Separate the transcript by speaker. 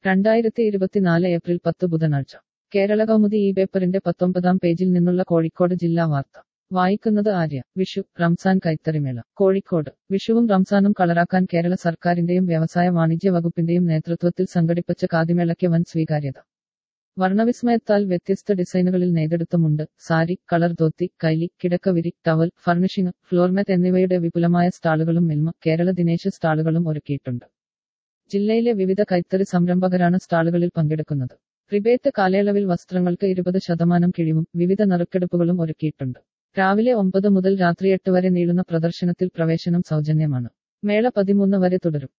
Speaker 1: രണ്ടായിരത്തി ഇരുപത്തിനാല് ഏപ്രിൽ പത്ത് ബുധനാഴ്ച കേരള കൗമുദി ഈ പേപ്പറിന്റെ പത്തൊമ്പതാം പേജിൽ നിന്നുള്ള കോഴിക്കോട് ജില്ലാ വാർത്ത വായിക്കുന്നത് ആര്യ വിഷു റംസാൻ കൈത്തറിമേള കോഴിക്കോട് വിഷുവും റംസാനും കളറാക്കാൻ കേരള സർക്കാരിന്റെയും വ്യവസായ വാണിജ്യ വകുപ്പിന്റെയും നേതൃത്വത്തിൽ സംഘടിപ്പിച്ച കാതിമേളയ്ക്ക് വൻ സ്വീകാര്യത വർണ്ണവിസ്മയത്താൽ വ്യത്യസ്ത ഡിസൈനുകളിൽ നെയ്തെടുത്ത മുണ്ട് സാരി കളർ ധോത്തി കൈലി കിടക്കവിരി ടവൽ ഫർണിഷിംഗ് ഫ്ലോർമെറ്റ് എന്നിവയുടെ വിപുലമായ സ്റ്റാളുകളും മിൽമ കേരള ദിനേശ് സ്റ്റാളുകളും ഒരുക്കിയിട്ടുണ്ട് ജില്ലയിലെ വിവിധ കൈത്തറി സംരംഭകരാണ് സ്റ്റാളുകളിൽ പങ്കെടുക്കുന്നത് റിബേറ്റ് കാലയളവിൽ വസ്ത്രങ്ങൾക്ക് ഇരുപത് ശതമാനം കിഴിവും വിവിധ നറുക്കെടുപ്പുകളും ഒരുക്കിയിട്ടുണ്ട് രാവിലെ ഒമ്പത് മുതൽ രാത്രി എട്ട് വരെ നീളുന്ന പ്രദർശനത്തിൽ പ്രവേശനം സൗജന്യമാണ് മേള പതിമൂന്ന് വരെ തുടരും